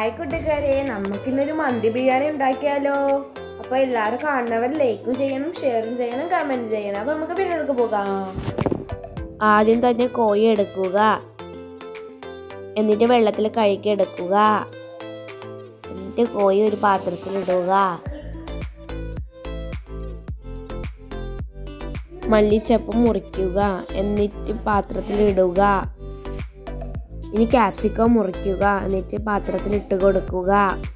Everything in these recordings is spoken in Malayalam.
ഹായ് കൂട്ടുകാരെ നമുക്കിന്നൊരു മന്തി ബിരിയാണി ഉണ്ടാക്കിയാലോ അപ്പൊ എല്ലാവരും കാണുന്നവർ ലൈക്കും ചെയ്യണം ഷെയറും ചെയ്യണം കമന്റ് ചെയ്യണം അപ്പൊ നമുക്ക് വീഡിയോക്ക് പോകാം ആദ്യം തന്നെ കോഴി എടുക്കുക എന്നിട്ട് വെള്ളത്തിൽ കഴുകി എടുക്കുക എന്നിട്ട് കോഴി ഒരു പാത്രത്തിൽ ഇടുക മല്ലിച്ചപ്പ് മുറിക്കുക എന്നിട്ട് പാത്രത്തിൽ ഇടുക ഇനി ക്യാപ്സിക്കം മുറിക്കുക എന്നിട്ട് പാത്രത്തിൽ ഇട്ട് കൊടുക്കുക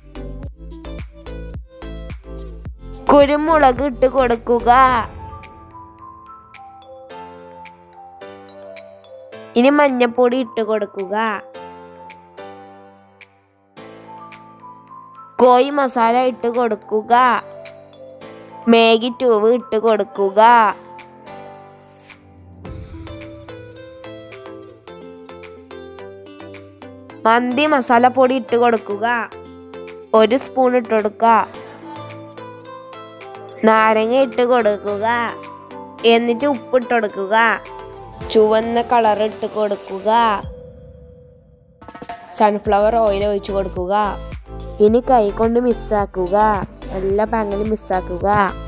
കുരുമുളക് ഇട്ട് കൊടുക്കുക ഇനി മഞ്ഞപ്പൊടി ഇട്ട് കൊടുക്കുക കോഴി മസാല ഇട്ട് കൊടുക്കുക മാഗി ട്യൂബ് ഇട്ട് കൊടുക്കുക മന്തി മസാലപ്പൊടി ഇട്ട് കൊടുക്കുക ഒരു സ്പൂൺ ഇട്ട് കൊടുക്കുക നാരങ്ങ ഇട്ട് കൊടുക്കുക എന്നിട്ട് ഉപ്പിട്ട് കൊടുക്കുക ചുവന്ന കളർ ഇട്ട് കൊടുക്കുക സൺഫ്ലവർ ഓയിൽ ഒഴിച്ച് കൊടുക്കുക ഇനി കൈ കൊണ്ട് മിസ്സാക്കുക എല്ലാ പാങ്ങിലും മിസ്സാക്കുക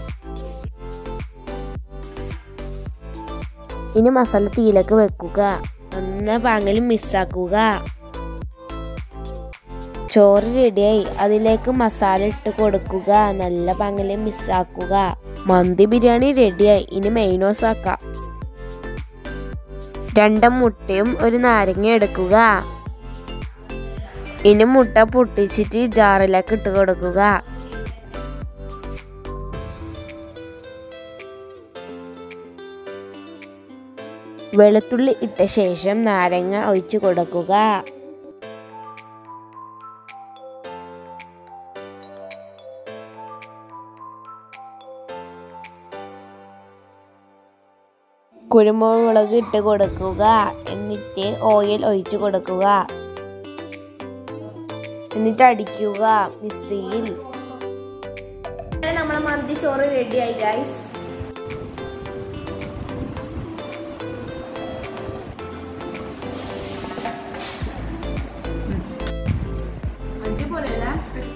ഇനി മസാല തീയിലേക്ക് വെക്കുക നന്ന പാങ്ങിലും മിസ്സാക്കുക ചോറ് റെഡിയായി അതിലേക്ക് മസാല ഇട്ട് കൊടുക്കുക നല്ല പങ്കല് മിസ്സാക്കുക മന്തി ബിരിയാണി റെഡിയായി ഇനി മെയിനോസ് ആക്കാം രണ്ട് മുട്ടയും ഒരു നാരങ്ങ എടുക്കുക ഇനി മുട്ട പൊട്ടിച്ചിട്ട് ജാറിലേക്ക് ഇട്ട് കൊടുക്കുക വെളുത്തുള്ളി ഇട്ട ശേഷം നാരങ്ങ ഒഴിച്ചു കൊടുക്കുക കുരുമുളക് ഇട്ട് കൊടുക്കുക എന്നിട്ട് ഓയിൽ ഒഴിച്ചു കൊടുക്കുക എന്നിട്ട് അടിക്കുക മിക്സിയിൽ നമ്മളെ മന്തി ചോറ് റെഡിയായി ഗൈസ് അടിപൊളിയല്ല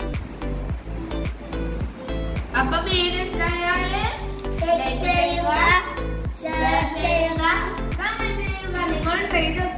അപ്പൊ വീഡിയോ ഇഷ്ടമായാല് ലൈക്ക് ചെയ്യുക ഷെയർ ചെയ്യുക കമന്റ് ചെയ്യുക നിങ്ങൾ ട്രൈ